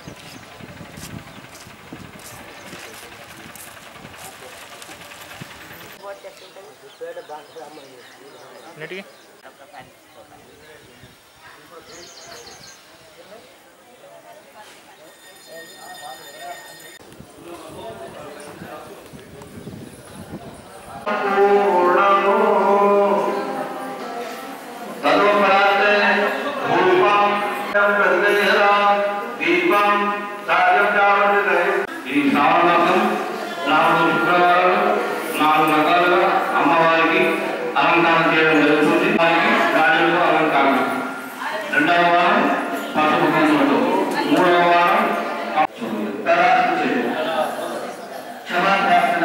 నెట్కి ఈ శ్రావణమాసం నాలుగు శుక్రవారాలు నాలుగు రకాలుగా అమ్మవారికి అలంకారం చేయడం జరుగుతుంది వారికి గాలిలో అలంకారం రెండవ వారం పసుపు కుంకుమతో మూడవ వారం తరాసు చేయడం. క్షమా ప్రార్థన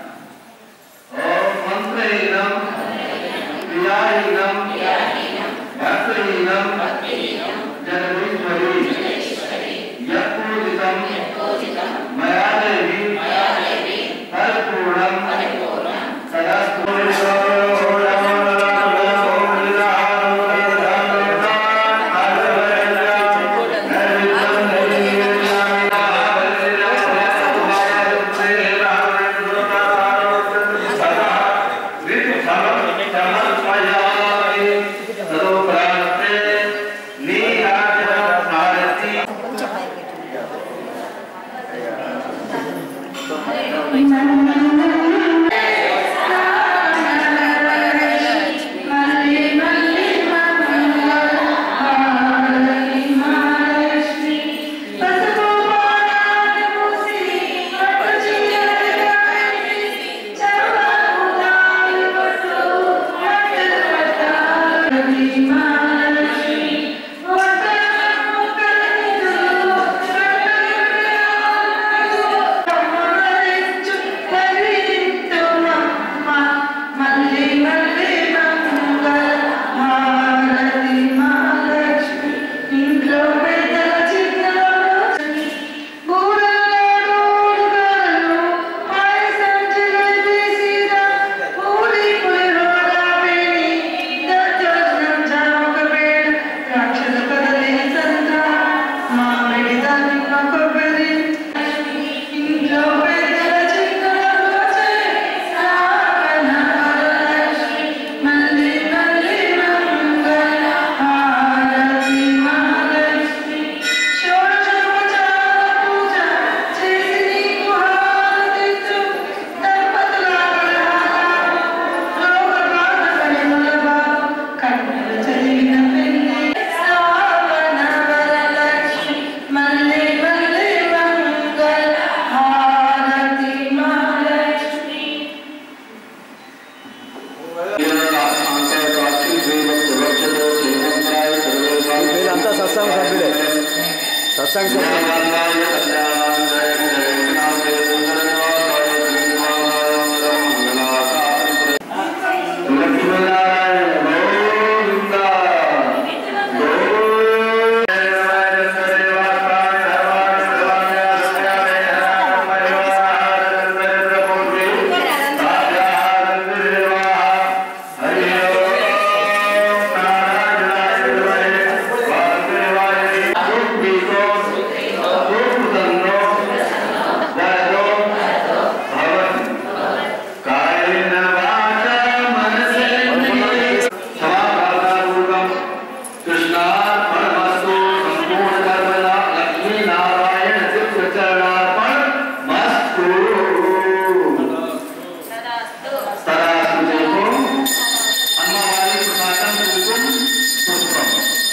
ఓం మంత్రహీనం క్రియాహీనం భక్తిహీనం జగదీశ్వరి యత్పూజితం మయా దేవి పరిపూర్ణం సదా వీళ్ళంతా సత్సంగ సభ్యులే సత్సంగ సభ్యులు కృష్ణార్పణమస్తు సంపూర్ణ కర్మణ లక్ష్మీ నారాయణ మస్తు తదాస్తు చెప్పు అమ్మవారి ప్రసాదం కుంకుమ పుష్పం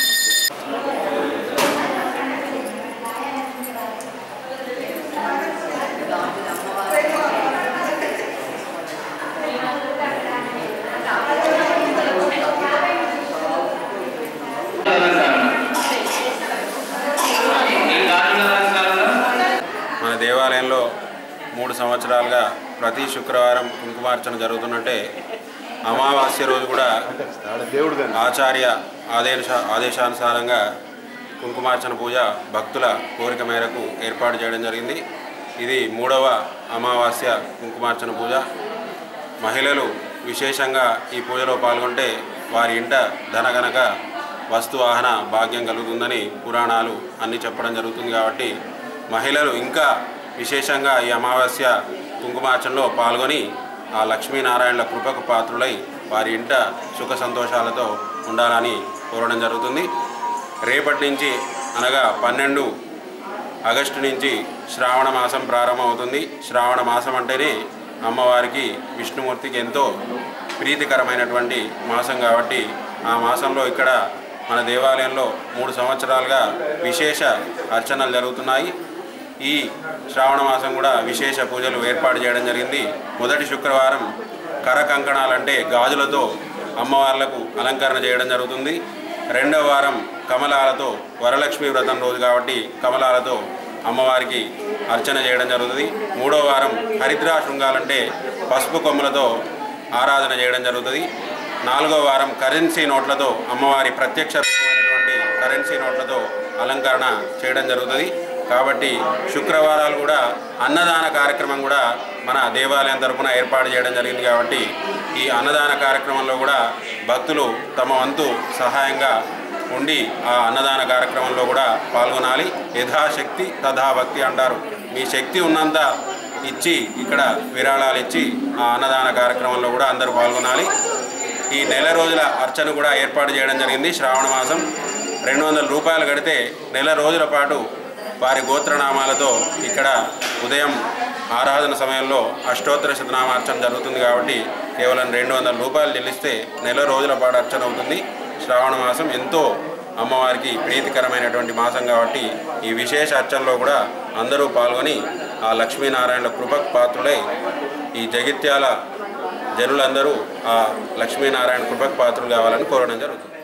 మన దేవాలయంలో మూడు సంవత్సరాలుగా ప్రతి శుక్రవారం కుంకుమార్చన జరుగుతున్నట్టే అమావాస్య రోజు కూడా దేవుడు ఆచార్య ఆదేశ ఆదేశానుసారంగా కుంకుమార్చన పూజ భక్తుల కోరిక మేరకు ఏర్పాటు చేయడం జరిగింది ఇది మూడవ అమావాస్య కుంకుమార్చన పూజ మహిళలు విశేషంగా ఈ పూజలో పాల్గొంటే వారి ఇంట ధనగనక వస్తు వాహన భాగ్యం కలుగుతుందని పురాణాలు అన్నీ చెప్పడం జరుగుతుంది కాబట్టి మహిళలు ఇంకా విశేషంగా ఈ అమావాస్య కుంకుమార్చనలో పాల్గొని ఆ లక్ష్మీనారాయణల కృపకు పాత్రులై వారి ఇంట సుఖ సంతోషాలతో ఉండాలని కోరడం జరుగుతుంది రేపటి నుంచి అనగా పన్నెండు ఆగస్టు నుంచి శ్రావణ మాసం ప్రారంభమవుతుంది శ్రావణ మాసం అంటేనే అమ్మవారికి విష్ణుమూర్తికి ఎంతో ప్రీతికరమైనటువంటి మాసం కాబట్టి ఆ మాసంలో ఇక్కడ మన దేవాలయంలో మూడు సంవత్సరాలుగా విశేష అర్చనలు జరుగుతున్నాయి ఈ శ్రావణ మాసం కూడా విశేష పూజలు ఏర్పాటు చేయడం జరిగింది మొదటి శుక్రవారం కర కంకణాలంటే గాజులతో అమ్మవార్లకు అలంకరణ చేయడం జరుగుతుంది రెండవ వారం కమలాలతో వరలక్ష్మి వ్రతం రోజు కాబట్టి కమలాలతో అమ్మవారికి అర్చన చేయడం జరుగుతుంది మూడో వారం హరిద్రా శృంగాలంటే పసుపు కొమ్ములతో ఆరాధన చేయడం జరుగుతుంది నాలుగో వారం కరెన్సీ నోట్లతో అమ్మవారి ప్రత్యక్ష రూపమైనటువంటి కరెన్సీ నోట్లతో అలంకరణ చేయడం జరుగుతుంది కాబట్టి శుక్రవారాలు కూడా అన్నదాన కార్యక్రమం కూడా మన దేవాలయం తరపున ఏర్పాటు చేయడం జరిగింది కాబట్టి ఈ అన్నదాన కార్యక్రమంలో కూడా భక్తులు తమ వంతు సహాయంగా ఉండి ఆ అన్నదాన కార్యక్రమంలో కూడా పాల్గొనాలి యథాశక్తి తథా భక్తి అంటారు మీ శక్తి ఉన్నంత ఇచ్చి ఇక్కడ విరాళాలు ఇచ్చి ఆ అన్నదాన కార్యక్రమంలో కూడా అందరూ పాల్గొనాలి ఈ నెల రోజుల అర్చన కూడా ఏర్పాటు చేయడం జరిగింది శ్రావణ మాసం రెండు వందల రూపాయలు కడితే నెల రోజుల పాటు వారి గోత్రనామాలతో ఇక్కడ ఉదయం ఆరాధన సమయంలో అష్టోత్తర శతనామార్చన జరుగుతుంది కాబట్టి కేవలం రెండు వందల రూపాయలు చెల్లిస్తే నెల రోజుల పాటు అర్చన అవుతుంది శ్రావణ మాసం ఎంతో అమ్మవారికి ప్రీతికరమైనటువంటి మాసం కాబట్టి ఈ విశేష అర్చనలో కూడా అందరూ పాల్గొని ఆ లక్ష్మీనారాయణ కృపకు పాత్రులై ఈ జగిత్యాల జనులందరూ ఆ లక్ష్మీనారాయణ కృపకు పాత్రులు కావాలని కోరడం జరుగుతుంది